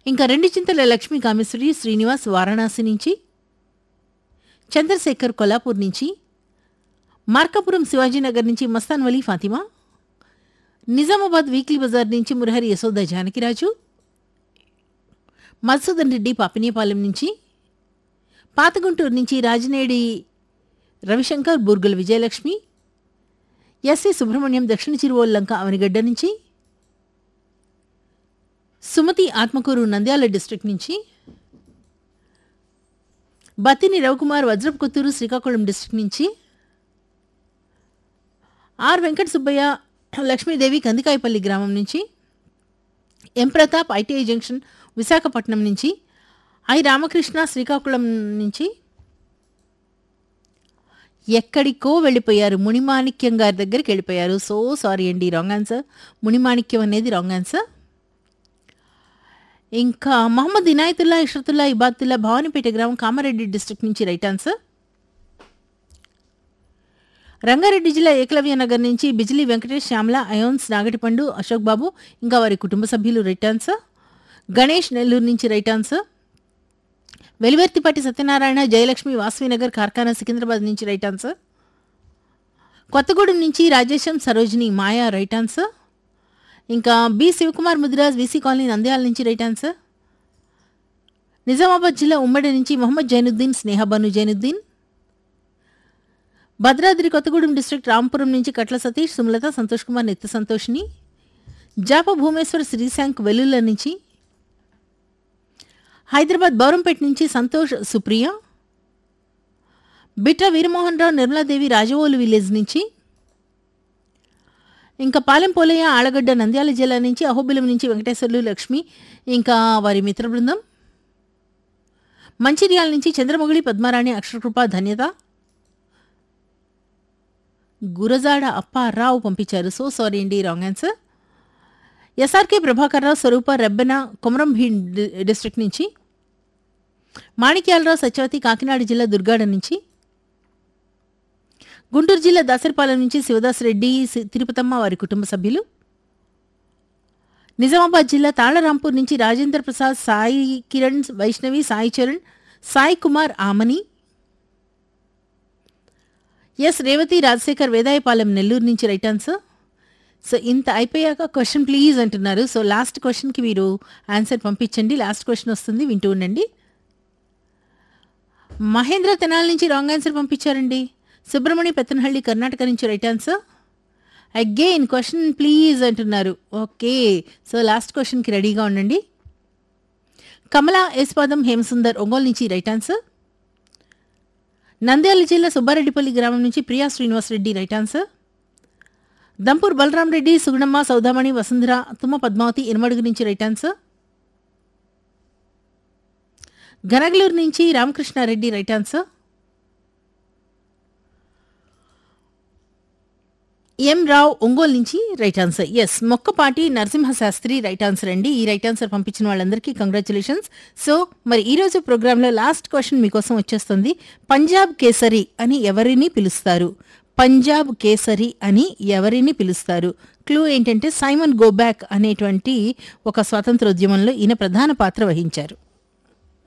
ఇంకా రెండు చింతల లక్ష్మీ కామేశ్వరి శ్రీనివాస్ వారణాసి నుంచి చంద్రశేఖర్ కొల్లాపూర్ నుంచి మార్కాపురం శివాజీనగర్ నుంచి మస్తాన్ వలీ ఫాతిమా నిజామాబాద్ వీక్లీ బజార్ నుంచి మురహరి యశోద జానకిరాజు మధుసూదన్ రెడ్డి పాపినేపాలెం నుంచి పాతగుంటూరు నుంచి రాజనేడి రవిశంకర్ బూర్గుల విజయలక్ష్మి ఎస్ఏ సుబ్రహ్మణ్యం దక్షిణ చిరువోల్లంక అవనిగడ్డ నుంచి సుమతి ఆత్మకూరు నంద్యాల డిస్ట్రిక్ట్ నుంచి బత్తిని రవికుమార్ వజ్రపు కొత్తూరు శ్రీకాకుళం డిస్ట్రిక్ట్ నుంచి ఆర్ వెంకట సుబ్బయ్య లక్ష్మీదేవి కందికాయపల్లి గ్రామం నుంచి M Pratap ITI junction Visakhapatnam నుంచి ఐ రామకృష్ణ శ్రీకాకుళం నుంచి ఎక్కడికో వెళ్ళిపోయారు మునిమాణిక్యం గారి దగ్గరికి వెళ్ళిపోయారు సో సారీ అండి రాంగ్ ఆన్సర్ మునిమాణిక్యం అనేది రాంగ్ ఆన్సర్ ఇంకా మహమ్మద్ ఇనాయతుల్లా ఇషరతుల్లా ఇబాతుల్లా భవానీపేట గ్రామం కామారెడ్డి డిస్ట్రిక్ట్ నుంచి రైట్ ఆన్సర్ రంగారెడ్డి జిల్లా ఏకలవ్య నగర్ నుంచి బిజిలీ వెంకటేష్ శ్యామల అయోన్స్ నాగటిపండు అశోక్ బాబు ఇంకా వారి కుటుంబ సభ్యులు రైట్ ఆన్సర్ గణేష్ నెల్లూరు నుంచి రైట్ ఆన్సర్ వెలివర్తిపాటి సత్యనారాయణ జయలక్ష్మి వాసవినగర్ కార్ఖానా సికింద్రాబాద్ నుంచి రైట్ ఆన్సర్ కొత్తగూడెం నుంచి రాజేశం సరోజిని మాయా రైట్ ఆన్సర్ ఇంకా B Shivakumar Mudiraj VC colony Nandyal నుంచి రైట్ ఆన్సర్ నిజామాబాద్ జిల్లా ఉమ్మడి నుంచి మొహమ్మద్ జైనుద్దీన్ స్నేహబాను జైనుద్దీన్ భద్రాద్రి కొత్తగూడెం డిస్ట్రిక్ట్ రాంపురం నుంచి కట్ల సతీష్ సుమలత సంతోష్ కుమార్ నిత్య సంతోషిని జాప భూమేశ్వర్ శ్రీశాంక్ వెల్లుల్ల నుంచి హైదరాబాద్ బౌరంపేట నుంచి సంతోష్ సుప్రియ బిట్ర వీరమోహన్ రావు నిర్మలాదేవి రాజవోలు విలేజ్ నుంచి ఇంకా పాలెం పోలయ్య ఆలగడ్డ నంద్యాల జిల్లా నుంచి అహోబిలం నుంచి వెంకటేశ్వర్లు లక్ష్మి ఇంకా వారి మిత్ర బృందం మంచిర్యాల నుంచి చంద్రమొగిలి పద్మారాణి అక్షరకృప ధన్యత గురజాడ అప్పారావు పంపించారు సో సారీ అండి wrong answer SRK Prabhakar Rao Swarupa Rebbena Komaram Bheem డి- డిస్ట్రిక్ట్ నుంచి మాణిక్యాలరావు సత్యవతి కాకినాడ జిల్లా దుర్గాడ నుంచి గుంటూరు జిల్లా దాసరిపాలెం నుంచి శివదాస్ రెడ్డి సి- తిరుపతమ్మ వారి కుటుంబ సభ్యులు నిజామాబాద్ జిల్లా తాళరాంపూర్ నుంచి రాజేంద్ర ప్రసాద్ సాయి కిరణ్ వైష్ణవి సాయి చరణ్ సాయి కుమార్ ఆమని ఎస్ రేవతి రాజశేఖర్ వేదాయపాలెం నెల్లూరు నుంచి రైట్ ఆన్సర్ సో ఇంత అయిపోయాక క్వశ్చన్ ప్లీజ్ అంటున్నారు సో లాస్ట్ క్వశ్చన్కి మీరు ఆన్సర్ పంపించండి లాస్ట్ క్వశ్చన్ వస్తుంది వింటూ ఉండండి మహేంద్ర తెనాల నుంచి రాంగ్ ఆన్సర్ పంపించారండి సుబ్రహ్మణ్య పెత్తనహళ్ళి కర్ణాటక నుంచి right answer again question please అంటున్నారు ఓకే సో లాస్ట్ క్వశ్చన్కి రెడీగా ఉండండి కమలా యశ్పాదం హేమసుందర్ ఒంగోలు నుంచి రైట్ ఆన్సర్ నంద్యాల జిల్లా సుబ్బారెడ్డిపల్లి గ్రామం నుంచి ప్రియా శ్రీనివాస్ రెడ్డి రైట్ ఆన్సర్ దంపూర్ బలరాం రెడ్డి సుగుణమ్మ సౌదామణి వసుంధర తుమ్మ పద్మావతి ఇనుమడుగు నుంచి రైట్ ఆన్సర్ గనగలూరు నుంచి Ramakrishnareddy right answer M Rao Ongole నుంచి right answer S Mokkapati Narasimhasastri right answer అండి ఈ రైట్ ఆన్సర్ పంపించిన వాళ్ళందరికీ కంగ్రాచులేషన్స్ సో మరి ఈ రోజు ప్రోగ్రాంలో లాస్ట్ క్వశ్చన్ మీకోసం వచ్చేస్తుంది పంజాబ్ కేసరి అని ఎవరిని పిలుస్తారు పంజాబ్ కేసరి అని ఎవరిని పిలుస్తారు క్లూ ఏంటంటే సైమన్ గోబ్యాక్ అనేటువంటి ఒక స్వాతంత్రోద్యమంలో ఈయన ప్రధాన పాత్ర వహించారు